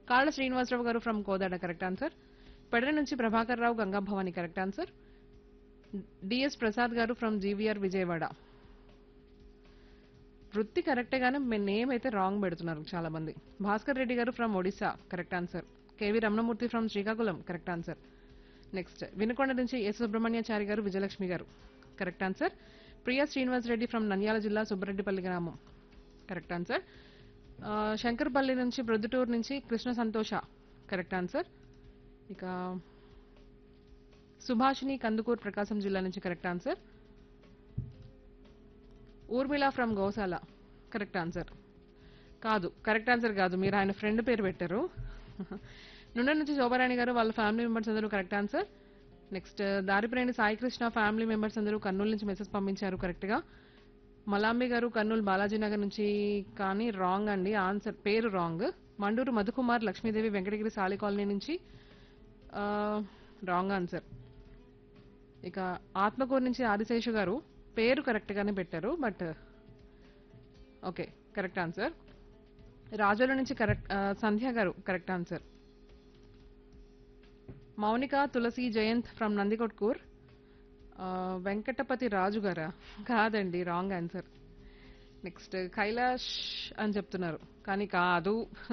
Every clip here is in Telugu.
కాళ్ళ Srinivasarao garu from Kodada correct answer Pedara నుంచి Prabhakar Rao Ganga Bhavani correct answer DS Prasad garu from GVR Vijayawada వృత్తి కరెక్టే గానీ మీ నేమ్ అయితే రాంగ్ పెడుతున్నారు చాలా మంది Bhaskar Reddy garu from Odisha correct answer KV Ramanamurthy from Srikakulam correct answer next Vinukonda నుంచి S Subrahmanyachari garu Vijayalakshmi garu correct answer Priya Srinivas Reddy from Nandyal జిల్లా సుబ్బరెడ్డిపల్లి గ్రామం కరెక్ట్ ఆన్సర్ ఆ, శంకర్పల్లి నుంచి ప్రొద్దుటూరు నుంచి కృష్ణ సంతోష కరెక్ట్ ఆన్సర్ ఇక సుభాషిని కందుకూరు ప్రకాశం జిల్లా నుంచి correct answer Urmila from Goshala correct answer కాదు కరెక్ట్ ఆన్సర్ కాదు మీరు ఆయన ఫ్రెండ్ పేరు పెట్టారు నుండి నుంచి శోభారాణి గారు వాళ్ళ ఫ్యామిలీ మెంబర్స్ అందరూ కరెక్ట్ ఆన్సర్ నెక్స్ట్ దారిప్రేణి సాయికృష్ణ ఫ్యామిలీ మెంబర్స్ అందరూ కర్నూలు నుంచి మెసేజ్ పంపించారు కరెక్ట్గా మలాంబి గారు కర్నూలు బాలాజీ నగర్ నుంచి కానీ రాంగ్ అండి ఆన్సర్ పేరు రాంగ్ మండూరు మధుకుమార్ లక్ష్మీదేవి వెంకటగిరి సాలి కాలనీ నుంచి రాంగ్ ఆన్సర్ ఇక ఆత్మకూరు నుంచి ఆదిశేషు గారు పేరు కరెక్ట్ గానే పెట్టారు but okay correct answer Razole నుంచి correct Sandhya garu correct answer Mounika Tulasi Jayant from Nandikotkur Venkatapathi Raju గారా కాదండి రాంగ్ ఆన్సర్ నెక్స్ట్ కైలాష్ అని చెప్తున్నారు కానీ కాదు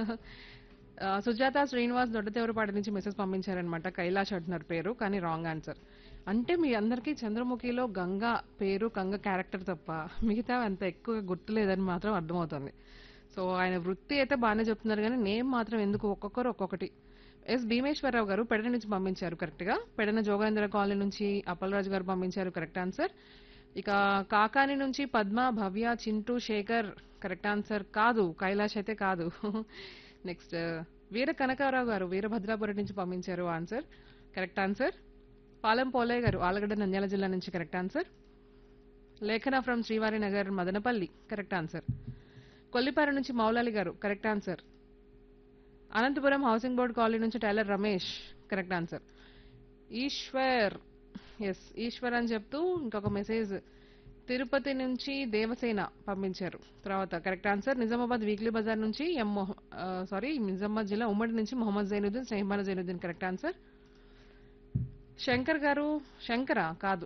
ఆ, సుజాత శ్రీనివాస్ దొడ్డతెవరపాటి నుంచి మెసేజ్ పంపించారనమాట కైలాష్ అంటున్నారు పేరు కానీ రాంగ్ ఆన్సర్ అంటే మీ అందరికీ చంద్రముఖిలో గంగ పేరు గంగ క్యారెక్టర్ తప్ప మిగతా అంత ఎక్కువ గుర్తులేదని మాత్రం అర్థమవుతుంది సో ఆయన వృత్తి అయితే బాగానే చెప్తున్నారు కానీ నేమ్ మాత్రం ఎందుకు ఒక్కొక్కరు ఒక్కొక్కటి ఎస్ భీమేశ్వరరావు గారు పెడన నుంచి పంపించారు కరెక్ట్ గా పెడన జోగేంద్ర కాలనీ నుంచి అప్పలరాజు గారు పంపించారు కరెక్ట్ ఆన్సర్ ఇక కాకాని నుంచి పద్మ భవ్య చింటూ శేఖర్ కరెక్ట్ ఆన్సర్ కాదు కైలాష్ అయితే కాదు నెక్స్ట్ వీర కనకారావు గారు వీరభద్రాపురం నుంచి పంపించారు answer correct answer Palem Polayya garu Allagadda Nandyal జిల్లా నుంచి correct answer Lekhana from Srivari Nagar Madanapalle correct answer Kollipara నుంచి Moulali garu correct answer Anantapur housing board colony నుంచి tailor Ramesh correct answer Eshwar S Eshwar అని చెప్తూ ఇంకొక మెసేజ్ తిరుపతి నుంచి దేవసేన పంపించారు తర్వాత correct answer Nizamabad weekly bazaar నుంచి ఎం మొహ- ఆ, సారీ నిజామాబాద్ జిల్లా ఉమ్మడి నుంచి మొహమ్మద్ జైనుద్దీన్ స్నేహమాన జైనుద్దీన్ కరెక్ట్ ఆన్సర్ శంకర్ గారు శంకరా కాదు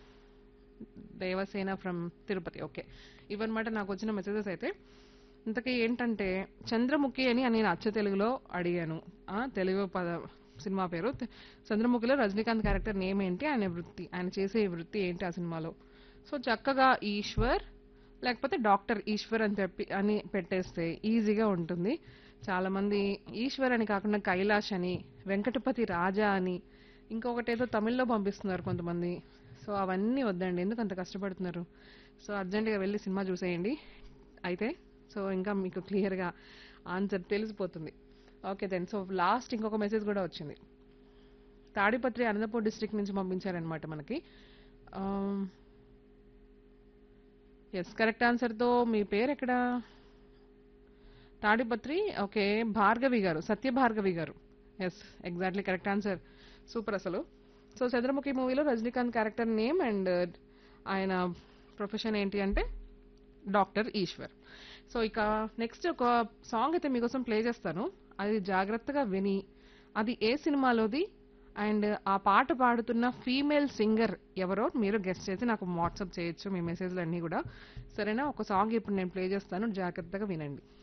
దేవసేన ఫ్రమ్ తిరుపతి ఓకే ఇవన్నమాట నాకు వచ్చిన మెసేజెస్ అయితే ఇంతకీ ఏంటంటే చంద్రముఖి అని నేను అచ్చ తెలుగులో అడిగాను ఆ, తెలుగు పద సినిమా పేరు తె- చంద్రముఖిలో రజనీకాంత్ క్యారెక్టర్ నేమ్ ఏంటి ఆయన వృత్తి ఆయన చేసే వృత్తి ఏంటి ఆ సినిమాలో సో చక్కగా ఈశ్వర్ లేకపోతే డాక్టర్ ఈశ్వర్ అని చెప్పి అని పెట్టేస్తే ఈజీగా ఉంటుంది చాలా మంది ఈశ్వర్ అని కాకుండా కైలాష్ అని వెంకటపతి రాజా అని ఇంకొకటి ఏదో తమిళ్లో పంపిస్తున్నారు కొంతమంది సో అవన్నీ వద్దండి ఎందుకు అంత కష్టపడుతున్నారు సో అర్జెంటుగా వెళ్ళి సినిమా చూసేయండి అయితే సో ఇంకా మీకు క్లియర్గా ఆన్సర్ తెలిసిపోతుంది ఓకే దెన్ సో లాస్ట్ ఇంకొక మెసేజ్ కూడా వచ్చింది తాడిపత్రి అనంతపూర్ డిస్ట్రిక్ట్ నుంచి పంపించారనమాట మనకి ఎస్ కరెక్ట్ ఆన్సర్తో మీ పేరు ఎక్కడ తాడిపత్రి ఓకే భార్గవి గారు Satya Bhargavi garu yes exactly correct answer super అసలు సో చంద్రముఖి మూవీలో రజనీకాంత్ క్యారెక్టర్ నేమ్ అండ్ ఆయన ప్రొఫెషన్ ఏంటి అంటే డాక్టర్ ఈశ్వర్ సో ఇక నెక్స్ట్ ఒక సాంగ్ అయితే మీకోసం ప్లే చేస్తాను అది జాగ్రత్తగా విని అది ఏ సినిమాలోది అండ్ ఆ పాట పాడుతున్న ఫీమేల్ సింగర్ ఎవరో మీరు గెస్ట్ చేసి నాకు వాట్సాప్ చేయొచ్చు మీ మెసేజ్లు అన్నీ కూడా సరేనా ఒక సాంగ్ ఇప్పుడు నేను ప్లే చేస్తాను జాగ్రత్తగా వినండి